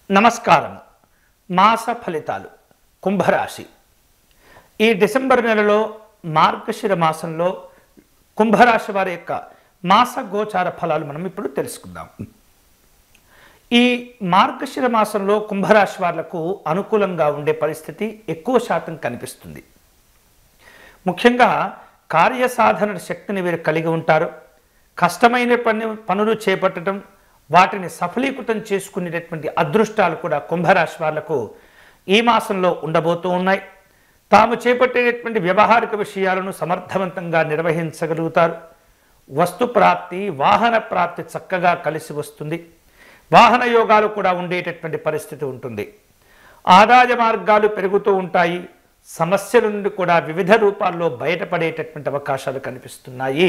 నమస్కారం మాస ఫలితాలు కుంభరాశి ఈ డిసెంబర్ నెలలో మార్గశిర మాసంలో కుంభరాశి వారి యొక్క మాస గోచార ఫలాలు మనం ఇప్పుడు తెలుసుకుందాం ఈ మార్గశిర మాసంలో కుంభరాశి వాళ్లకు అనుకూలంగా ఉండే పరిస్థితి ఎక్కువ శాతం కనిపిస్తుంది ముఖ్యంగా కార్యసాధన శక్తిని వీరు కలిగి ఉంటారు కష్టమైన పని పనులు చేపట్టడం వాటిని సఫలీకృతం చేసుకునేటటువంటి అదృష్టాలు కూడా కుంభరాశి వాళ్లకు ఈ మాసంలో ఉండబోతూ ఉన్నాయి తాము చేపట్టేటటువంటి వ్యవహారిక విషయాలను సమర్థవంతంగా నిర్వహించగలుగుతారు వస్తు ప్రాప్తి వాహన ప్రాప్తి చక్కగా కలిసి వస్తుంది వాహన యోగాలు కూడా ఉండేటటువంటి పరిస్థితి ఉంటుంది ఆదాయ మార్గాలు పెరుగుతూ ఉంటాయి సమస్యల నుండి కూడా వివిధ రూపాల్లో బయటపడేటటువంటి అవకాశాలు కనిపిస్తున్నాయి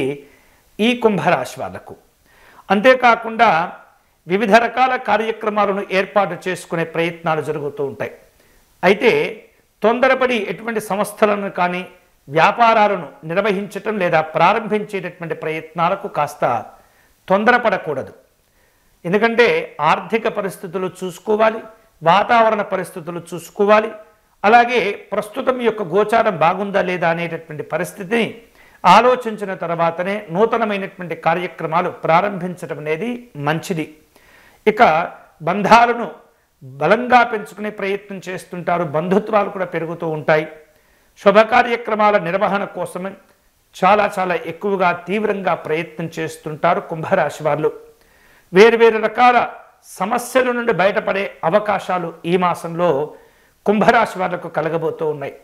ఈ కుంభరాశి వాళ్ళకు అంతేకాకుండా వివిధ రకాల కార్యక్రమాలను ఏర్పాటు చేసుకునే ప్రయత్నాలు జరుగుతూ ఉంటాయి అయితే తొందరపడి ఎటువంటి సంస్థలను కానీ వ్యాపారాలను నిర్వహించటం లేదా ప్రారంభించేటటువంటి ప్రయత్నాలకు కాస్త తొందరపడకూడదు ఎందుకంటే ఆర్థిక పరిస్థితులు చూసుకోవాలి వాతావరణ పరిస్థితులు చూసుకోవాలి అలాగే ప్రస్తుతం యొక్క గోచారం బాగుందా లేదా అనేటటువంటి పరిస్థితిని ఆలోచించిన తర్వాతనే నూతనమైనటువంటి కార్యక్రమాలు ప్రారంభించడం అనేది మంచిది ఇక బంధాలను బలంగా పెంచుకునే ప్రయత్నం చేస్తుంటారు బంధుత్వాలు కూడా పెరుగుతూ ఉంటాయి శుభ కార్యక్రమాల నిర్వహణ కోసమే చాలా చాలా ఎక్కువగా తీవ్రంగా ప్రయత్నం చేస్తుంటారు కుంభరాశి వాళ్ళు వేరు వేరు రకాల సమస్యల నుండి బయటపడే అవకాశాలు ఈ మాసంలో కుంభరాశి వాళ్లకు కలగబోతూ ఉన్నాయి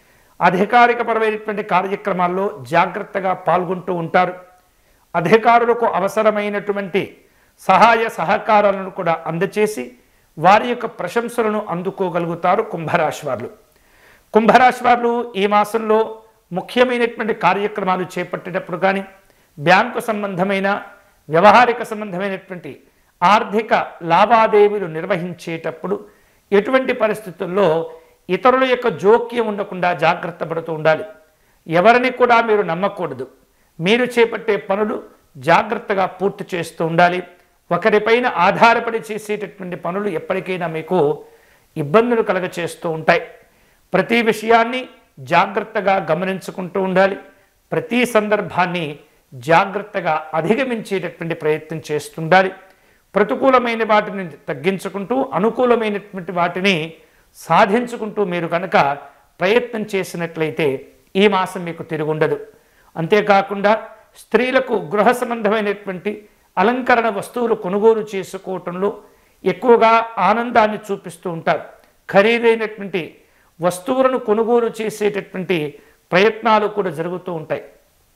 అధికారికపరమైనటువంటి కార్యక్రమాల్లో జాగ్రత్తగా పాల్గొంటూ ఉంటారు అధికారులకు అవసరమైనటువంటి సహాయ సహకారాలను కూడా అందచేసి వారి యొక్క ప్రశంసలను అందుకోగలుగుతారు కుంభరాశి వాళ్ళు కుంభరాశి వాళ్ళు ఈ మాసంలో ముఖ్యమైనటువంటి కార్యక్రమాలు చేపట్టేటప్పుడు కానీ బ్యాంకు సంబంధమైన వ్యవహారిక సంబంధమైనటువంటి ఆర్థిక లావాదేవీలు నిర్వహించేటప్పుడు ఎటువంటి పరిస్థితుల్లో ఇతరుల యొక్క జోక్యం ఉండకుండా జాగ్రత్త పడుతూ ఉండాలి ఎవరిని కూడా మీరు నమ్మకూడదు మీరు చేపట్టే పనులు జాగ్రత్తగా పూర్తి చేస్తూ ఉండాలి ఒకరిపైన ఆధారపడి చేసేటటువంటి పనులు ఎప్పటికైనా మీకు ఇబ్బందులు కలగ చేస్తూ ఉంటాయి ప్రతి విషయాన్ని జాగ్రత్తగా గమనించుకుంటూ ఉండాలి ప్రతి సందర్భాన్ని జాగ్రత్తగా అధిగమించేటటువంటి ప్రయత్నం చేస్తుండాలి ప్రతికూలమైన వాటిని తగ్గించుకుంటూ అనుకూలమైనటువంటి వాటిని సాధించుకుంటూ మీరు కనుక ప్రయత్నం చేసినట్లయితే ఈ మాసం మీకు తిరుగుండదు అంతేకాకుండా స్త్రీలకు గృహ సంబంధమైనటువంటి అలంకరణ వస్తువులు కొనుగోలు చేసుకోవటంలో ఎక్కువగా ఆనందాన్ని చూపిస్తూ ఉంటారు ఖరీదైనటువంటి వస్తువులను కొనుగోలు చేసేటటువంటి ప్రయత్నాలు కూడా జరుగుతూ ఉంటాయి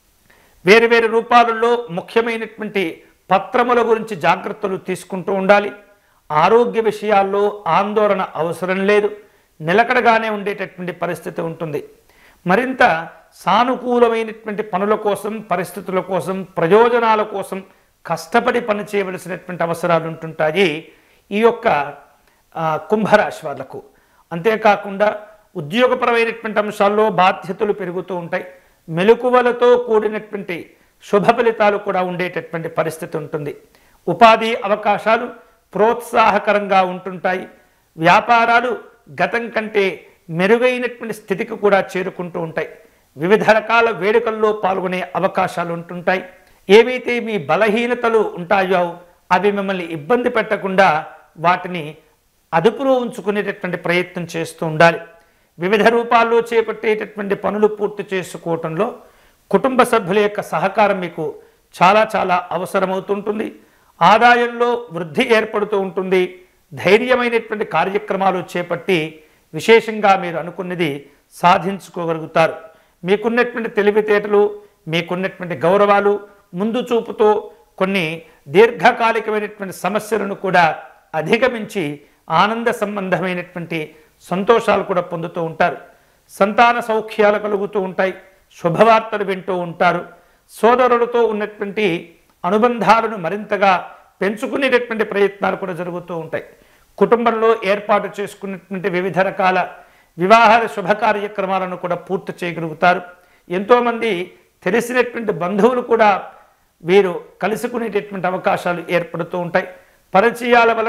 వేరు వేరు రూపాలలో ముఖ్యమైనటువంటి పత్రముల గురించి జాగ్రత్తలు తీసుకుంటూ ఉండాలి ఆరోగ్య విషయాల్లో ఆందోళన అవసరం లేదు నిలకడగానే ఉండేటటువంటి పరిస్థితి ఉంటుంది మరింత సానుకూలమైనటువంటి పనుల కోసం పరిస్థితుల కోసం ప్రయోజనాల కోసం కష్టపడి పని చేయవలసినటువంటి అవసరాలు ఉంటుంటాయి ఈ యొక్క ఆ, కుంభరాశి వాళ్ళకు అంతేకాకుండా ఉద్యోగపరమైనటువంటి అంశాల్లో బాధ్యతలు పెరుగుతూ ఉంటాయి మెలకువలతో కూడినటువంటి శుభ ఫలితాలు కూడా ఉండేటటువంటి పరిస్థితి ఉంటుంది ఉపాధి అవకాశాలు ప్రోత్సాహకరంగా ఉంటుంటాయి వ్యాపారాలు గతం కంటే మెరుగైనటువంటి స్థితికి కూడా చేరుకుంటూ ఉంటాయి వివిధ రకాల వేడుకల్లో పాల్గొనే అవకాశాలు ఉంటుంటాయి ఏవైతే మీ బలహీనతలు ఉంటాయో అవి మిమ్మల్ని ఇబ్బంది పెట్టకుండా వాటిని అదుపులో ఉంచుకునేటటువంటి ప్రయత్నం చేస్తూ ఉండాలి వివిధ రూపాల్లో చేపట్టేటటువంటి పనులు పూర్తి చేసుకోవటంలో కుటుంబ సభ్యుల యొక్క సహకారం మీకు చాలా చాలా అవసరమవుతుంటుంది ఆదాయంలో వృద్ధి ఏర్పడుతూ ఉంటుంది ధైర్యమైనటువంటి కార్యక్రమాలు చేపట్టి విశేషంగా మీరు అనుకున్నది సాధించుకోగలుగుతారు మీకున్నటువంటి తెలివితేటలు మీకున్నటువంటి గౌరవాలు ముందు చూపుతో కొన్ని దీర్ఘకాలికమైనటువంటి సమస్యలను కూడా అధిగమించి ఆనంద సంబంధమైనటువంటి సంతోషాలు కూడా పొందుతూ ఉంటారు సంతాన సౌఖ్యాలు కలుగుతూ ఉంటాయి శుభవార్తలు వింటూ ఉంటారు సోదరులతో ఉన్నటువంటి అనుబంధాలను మరింతగా పెంచుకునేటటువంటి ప్రయత్నాలు కూడా జరుగుతూ ఉంటాయి కుటుంబంలో ఏర్పాటు చేసుకున్నటువంటి వివిధ రకాల వివాహ శుభ కార్యక్రమాలను కూడా పూర్తి చేయగలుగుతారు ఎంతోమంది తెలిసినటువంటి బంధువులు కూడా వీరు కలుసుకునేటటువంటి అవకాశాలు ఏర్పడుతూ ఉంటాయి పరిచయాల వలన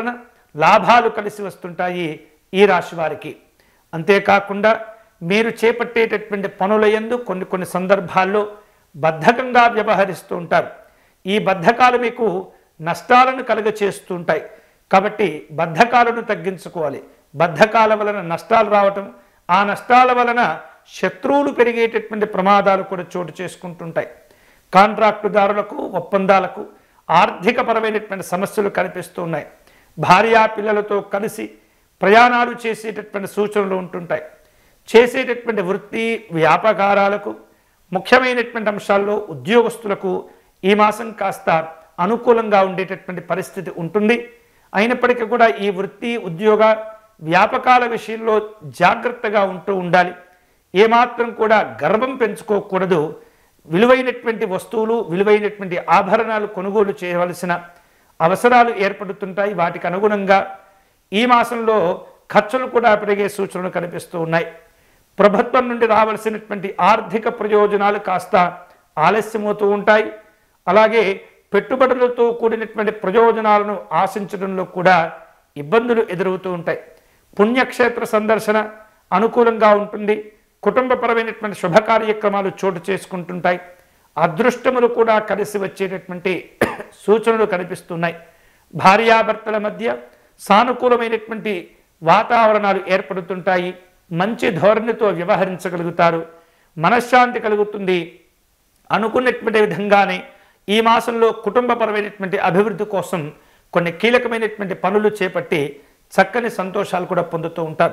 లాభాలు కలిసి వస్తుంటాయి ఈ రాశి వారికి అంతేకాకుండా మీరు చేపట్టేటటువంటి పనుల యందు కొన్ని కొన్ని సందర్భాల్లో బద్ధకంగా వ్యవహరిస్తూ ఉంటారు ఈ బద్ధకాలు మీకు నష్టాలను కలుగచేస్తూ ఉంటాయి కాబట్టి బద్ధకాలను తగ్గించుకోవాలి బద్ధకాల వలన నష్టాలు రావటం ఆ నష్టాల వలన శత్రువులు పెరిగేటటువంటి ప్రమాదాలు కూడా చోటు చేసుకుంటుంటాయి కాంట్రాక్టుదారులకు ఒప్పందాలకు ఆర్థికపరమైనటువంటి సమస్యలు కనిపిస్తూ ఉన్నాయి భార్యా పిల్లలతో కలిసి ప్రయాణాలు చేసేటటువంటి సూచనలు ఉంటుంటాయి చేసేటటువంటి వృత్తి వ్యాపకారాలకు ముఖ్యమైనటువంటి అంశాల్లో ఉద్యోగస్తులకు ఈ మాసం కాస్త అనుకూలంగా ఉండేటటువంటి పరిస్థితి ఉంటుంది అయినప్పటికీ కూడా ఈ వృత్తి ఉద్యోగ వ్యాపకాల విషయంలో జాగ్రత్తగా ఉంటూ ఉండాలి ఏమాత్రం కూడా గర్వం పెంచుకోకూడదు విలువైనటువంటి వస్తువులు విలువైనటువంటి ఆభరణాలు కొనుగోలు చేయవలసిన అవసరాలు ఏర్పడుతుంటాయి వాటికి అనుగుణంగా ఈ మాసంలో ఖర్చులు కూడా పెరిగే సూచనలు కనిపిస్తూ ఉన్నాయి ప్రభుత్వం నుండి రావాల్సినటువంటి ఆర్థిక ప్రయోజనాలు కాస్త ఆలస్యమవుతూ ఉంటాయి అలాగే పెట్టుబడులతో కూడినటువంటి ప్రయోజనాలను ఆశించడంలో కూడా ఇబ్బందులు ఎదురవుతూ ఉంటాయి పుణ్యక్షేత్ర సందర్శన అనుకూలంగా ఉంటుంది కుటుంబపరమైనటువంటి శుభ కార్యక్రమాలు చోటు చేసుకుంటుంటాయి అదృష్టములు కూడా కలిసి వచ్చేటటువంటి సూచనలు కనిపిస్తున్నాయి భార్యాభర్తల మధ్య సానుకూలమైనటువంటి వాతావరణాలు ఏర్పడుతుంటాయి మంచి ధోరణితో వ్యవహరించగలుగుతారు మనశ్శాంతి కలుగుతుంది అనుకున్నటువంటి విధంగానే ఈ మాసంలో కుటుంబపరమైనటువంటి అభివృద్ధి కోసం కొన్ని కీలకమైనటువంటి పనులు చేపట్టి చక్కని సంతోషాలు కూడా పొందుతూ ఉంటారు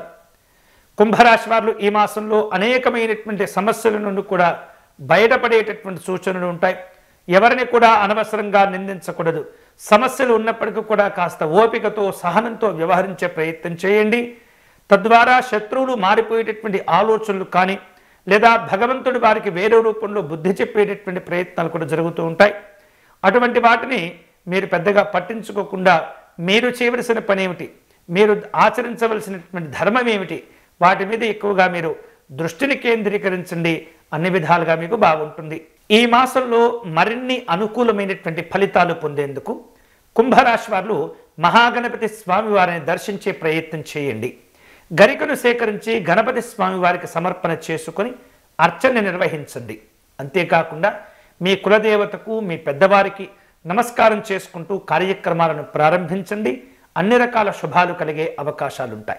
కుంభరాశి వారు ఈ మాసంలో అనేకమైనటువంటి సమస్యల నుండి కూడా బయటపడేటటువంటి సూచనలు ఉంటాయి ఎవరిని కూడా అనవసరంగా నిందించకూడదు సమస్యలు ఉన్నప్పటికీ కూడా కాస్త ఓపికతో సహనంతో వ్యవహరించే ప్రయత్నం చేయండి తద్వారా శత్రువులు మారిపోయేటటువంటి ఆలోచనలు కానీ లేదా భగవంతుడు వారికి వేరే రూపంలో బుద్ధి చెప్పేటటువంటి ప్రయత్నాలు కూడా జరుగుతూ ఉంటాయి అటువంటి వాటిని మీరు పెద్దగా పట్టించుకోకుండా మీరు చేయవలసిన పని ఏమిటి మీరు ఆచరించవలసినటువంటి ధర్మం ఏమిటి వాటి మీద ఎక్కువగా మీరు దృష్టిని కేంద్రీకరించండి అన్ని విధాలుగా మీకు బాగుంటుంది ఈ మాసంలో మరిన్ని అనుకూలమైనటువంటి ఫలితాలు పొందేందుకు కుంభరాశి వారు మహాగణపతి స్వామి వారిని దర్శించే ప్రయత్నం చేయండి గరికను సేకరించి గణపతి స్వామి వారికి సమర్పణ చేసుకొని అర్చన నిర్వహించండి అంతేకాకుండా మీ కులదేవతకు మీ పెద్దవారికి నమస్కారం చేసుకుంటూ కార్యక్రమాలను ప్రారంభించండి అన్ని రకాల శుభాలు కలిగే అవకాశాలుంటాయి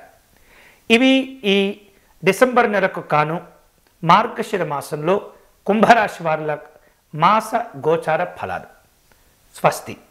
ఇవి ఈ డిసెంబర్ నెలకు కాను మార్గశిర మాసంలో కుంభరాశి వారుల మాస గోచార ఫలాలు స్వస్తి